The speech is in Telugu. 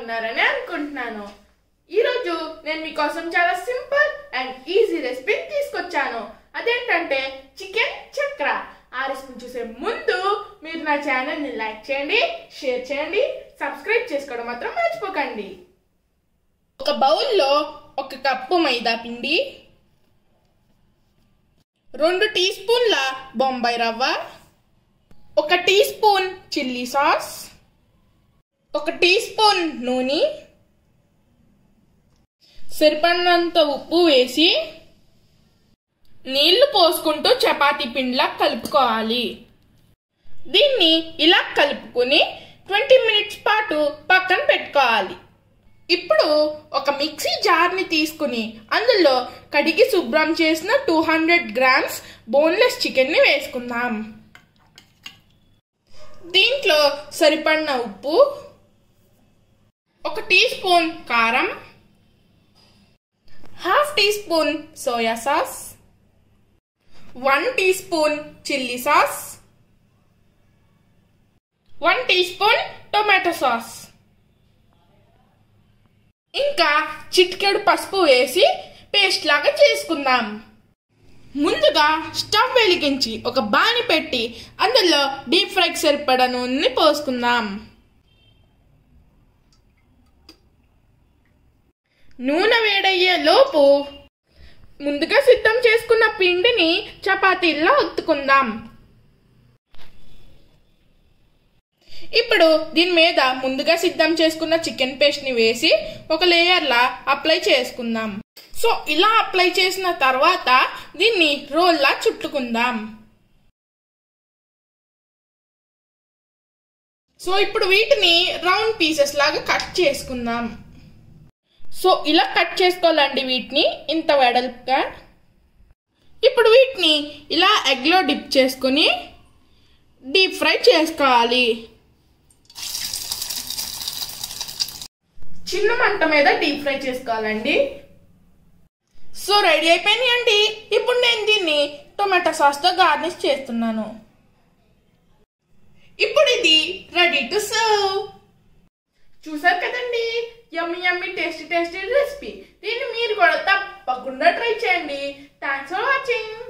బాగున్నారని అనుకుంటున్నాను ఈరోజు నేను మీకోసం చాలా సింపుల్ అండ్ ఈజీ రెసిపీ తీసుకొచ్చాను అదేంటంటే చికెన్ చక్ర ఆ రెసిపీ చూసే ముందు మీరు నా ఛానల్ని లైక్ చేయండి షేర్ చేయండి సబ్స్క్రైబ్ చేసుకోవడం మాత్రం మర్చిపోకండి ఒక బౌల్లో ఒక కప్పు మైదా పిండి రెండు టీ స్పూన్ల బొంబాయి రవ్వ ఒక టీ స్పూన్ చిల్లీ సాస్ ఒక టీ స్పూన్ నూనె సరిపడినంత ఉప్పు వేసి నీళ్లు పోసుకుంటూ చపాతీ పిండిలా కలుపుకోవాలి దీన్ని ఇలా కలుపుకుని ట్వంటీ మినిట్స్ పాటు పక్కన పెట్టుకోవాలి ఇప్పుడు ఒక మిక్సీ జార్ని తీసుకుని అందులో కడిగి శుభ్రం చేసిన టూ హండ్రెడ్ గ్రామ్స్ బోన్లెస్ చికెన్ని వేసుకుందాం దీంట్లో సరిపడిన ఉప్పు ఒక టీ స్పూన్ కారం half teaspoon soya sauce one teaspoon chilli sauce one teaspoon tomato sauce ఇంకా చిటికెడు పసుపు వేసి పేస్ట్ లాగా చేసుకుందాం ముందుగా స్టవ్ వెలిగించి ఒక బాణి పెట్టి అందులో డీప్ ఫ్రైకి సరిపడా నూనెని పోసుకుందాం నూనె వేడయ్యే లోపు ముందుగా సిద్ధం చేసుకున్న పిండిని చపాతీల్లో ఒత్తుకుందాం ఇప్పుడు దీని మీద ముందుగా సిద్ధం చేసుకున్న చికెన్ పేస్ట్ ని వేసి ఒక లేయర్లా అప్లై చేసుకుందాం సో ఇలా అప్లై చేసిన తర్వాత దీన్ని రోల్లా చుట్టుకుందాం సో ఇప్పుడు వీటిని రౌండ్ పీసెస్ లాగా కట్ చేసుకుందాం సో ఇలా కట్ చేసుకోవాలండి వీటిని ఇంత వెడల్పుగా ఇప్పుడు వీటిని ఇలా ఎగ్లో డిప్ చేసుకుని డీప్ ఫ్రై చేసుకోవాలి చిన్న మంట మీద డీప్ ఫ్రై చేసుకోవాలండి సో రెడీ అయిపోయినాయండి ఇప్పుడు నేను దీన్ని టొమాటో సాస్తో గార్నిష్ చేస్తున్నాను ఇప్పుడు ఇది రెడీ టు సర్వ్ చూసారు కదండి yummy yummy tasty tasty recipe దీన్ని మీరు కూడా తప్పకుండా ట్రై చేయండి థ్యాంక్స్ ఫర్ వాచింగ్